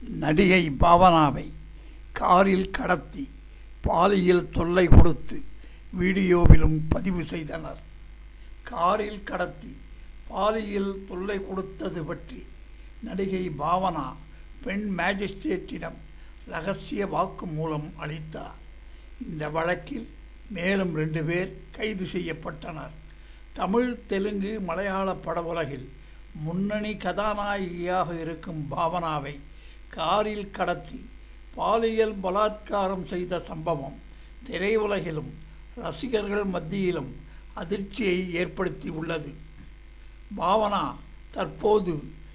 நடிகை பாவனாவை காரில் கடத்தி பாலியல் தொல்லை கொடுத்து வீடியோவிலும் பதிவு செய்தனர் காரில் கடத்தி பாலியல் தொல்லை கொடுத்தது பற்றி நடிகை பாவனா பெண் மேஜிஸ்ட்ரேட்டிடம் ரகசிய வாக்குமூலம் அளித்தார் இந்த வழக்கில் மேலும் ரெண்டு பேர் கைது செய்யப்பட்டனர் தமிழ் தெலுங்கு மலையாள படவுலகில் முன்னணி கதாநாயகியாக இருக்கும் பாவனாவை காரில் கடத்தி பாலியல் பலாத்காரம் செய்த சம்பவம் திரையுலகிலும் ரசிகர்கள் மத்தியிலும் அதிர்ச்சியை ஏற்படுத்தி உள்ளது பாவனா தற்போது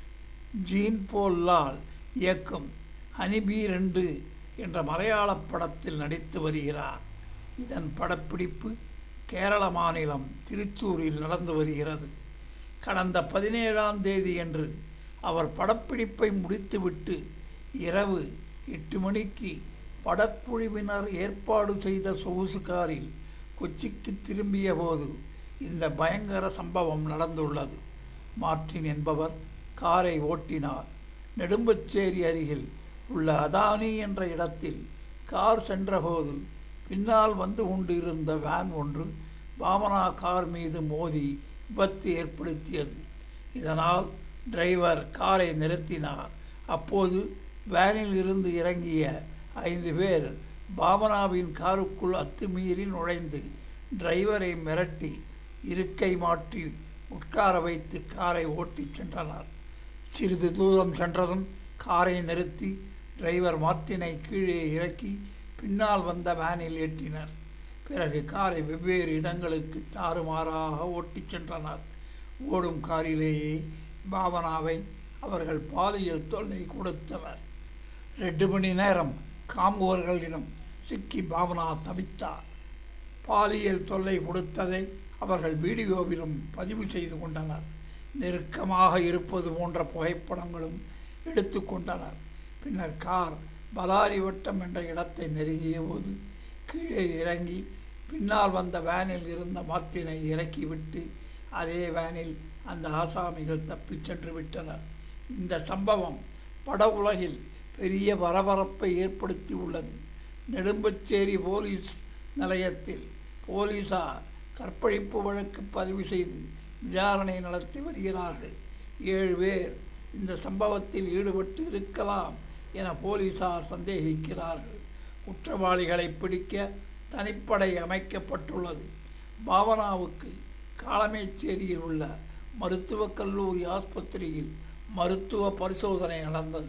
ஜீன் போல் லால் இயக்கும் ஹனிபி ரெண்டு என்ற மலையாள படத்தில் நடித்து வருகிறார் இதன் படப்பிடிப்பு கேரள மாநிலம் திருச்சூரில் நடந்து வருகிறது கடந்த பதினேழாம் தேதியன்று அவர் படப்பிடிப்பை முடித்துவிட்டு இரவு எட்டு மணிக்கு படக்குழுவினர் ஏற்பாடு செய்த சொகுசு காரில் கொச்சிக்கு திரும்பிய போது இந்த பயங்கர சம்பவம் நடந்துள்ளது மார்டின் என்பவர் காரை ஓட்டினார் நெடும்பச்சேரி அருகில் உள்ள அதானி என்ற இடத்தில் கார் சென்றபோது பின்னால் வந்து கொண்டிருந்த வேன் ஒன்று பாவனா கார் மீது மோதி விபத்து ஏற்படுத்தியது இதனால் டிரைவர் காரை நிறுத்தினார் அப்போது வேனில் இருந்து இறங்கிய ஐந்து பேர் பாவனாவின் காருக்குள் அத்துமீறி நுழைந்து டிரைவரை மிரட்டி இருக்கை மாற்றி உட்கார வைத்து காரை ஓட்டிச் சென்றனர் சிறிது தூரம் சென்றதும் காரை நிறுத்தி டிரைவர் மார்ட்டினை கீழே இறக்கி பின்னால் வந்த வேனில் ஏற்றினர் பிறகு காரை வெவ்வேறு இடங்களுக்கு தாறுமாறாக ஓட்டிச் சென்றனர் ஓடும் காரிலேயே பாவனாவை அவர்கள் பாலியல் தொல்லை கொடுத்தனர் ரெண்டு மணி நேரம் காம்புவர்களிடம் சிக்கி பாவனா தவித்தார் பாலியல் தொல்லை கொடுத்ததை அவர்கள் வீடியோவிலும் பதிவு செய்து கொண்டனர் நெருக்கமாக இருப்பது போன்ற புகைப்படங்களும் எடுத்து கொண்டனர் பின்னர் கார் பலாரி வட்டம் என்ற இடத்தை நெருங்கிய போது கீழே இறங்கி பின்னால் வந்த வேனில் இருந்த மார்ட்டினை இறக்கிவிட்டு அதே வேனில் அந்த ஆசாமிகள் தப்பிச் சென்று விட்டனர் இந்த சம்பவம் பட உலகில் பெரிய பரபரப்பை ஏற்படுத்தி உள்ளது நெடும்பச்சேரி போலீஸ் நிலையத்தில் போலீசார் கற்பழிப்பு வழக்கு பதிவு செய்து விசாரணை நடத்தி வருகிறார்கள் ஏழு பேர் இந்த சம்பவத்தில் ஈடுபட்டு இருக்கலாம் என போலீசார் சந்தேகிக்கிறார்கள் குற்றவாளிகளை பிடிக்க தனிப்படை அமைக்கப்பட்டுள்ளது பாவனாவுக்கு காலமேச்சேரியில் உள்ள மருத்துவக் கல்லூரி ஆஸ்பத்திரியில் மருத்துவ பரிசோதனை நடந்தது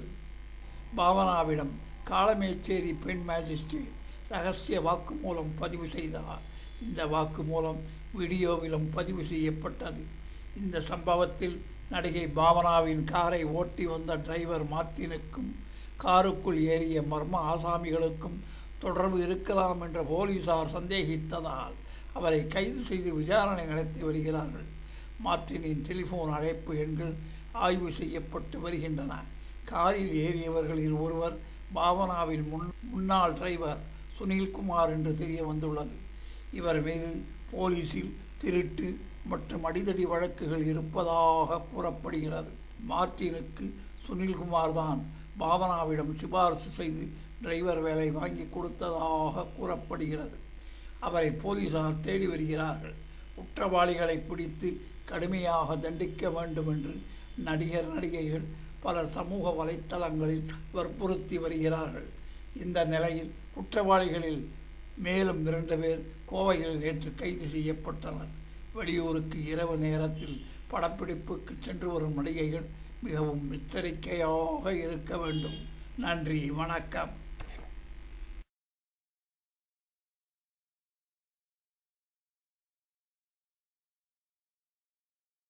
பாவனாவிடம் காலமேச்சேரி பெண் மேஜிஸ்ட்ரேட் ரகசிய வாக்குமூலம் பதிவு செய்தார் இந்த வாக்குமூலம் வீடியோவிலும் பதிவு செய்யப்பட்டது இந்த சம்பவத்தில் நடிகை பாவனாவின் காரை ஓட்டி வந்த டிரைவர் மார்ட்டினுக்கும் காருக்குள் ஏறிய மர்ம ஆசாமிகளுக்கும் தொடர்பு இருக்கலாம் என்ற போலீசார் சந்தேகித்ததால் அவரை கைது செய்து விசாரணை நடத்தி வருகிறார்கள் மார்ட்டினின் டெலிஃபோன் அழைப்பு எண்கள் ஆய்வு செய்யப்பட்டு வருகின்றன காரில் ஏறியவர்களில் ஒருவர் பாவனாவின் முன் முன்னாள் டிரைவர் சுனில்குமார் என்று தெரிய வந்துள்ளது இவர் மீது போலீஸில் திருட்டு மற்றும் அடிதடி வழக்குகள் இருப்பதாக கூறப்படுகிறது மார்ட்டினுக்கு சுனில்குமார் தான் பாவனாவிடம் சிபாரிசு செய்து டிரைவர் வேலை வாங்கி கொடுத்ததாக கூறப்படுகிறது அவரை போலீசார் தேடி வருகிறார்கள் குற்றவாளிகளை பிடித்து கடுமையாக தண்டிக்க வேண்டும் என்று நடிகர் நடிகைகள் பலர் சமூக வலைத்தளங்களில் வற்புறுத்தி வருகிறார்கள் இந்த நிலையில் குற்றவாளிகளில் மேலும் இரண்டு பேர் கோவையில் நேற்று கைது செய்யப்பட்டனர் வெளியூருக்கு இரவு நேரத்தில் படப்பிடிப்புக்கு சென்று வரும் நடிகைகள் மிகவும் எச்சரிக்கையாக இருக்க வேண்டும் நன்றி வணக்கம்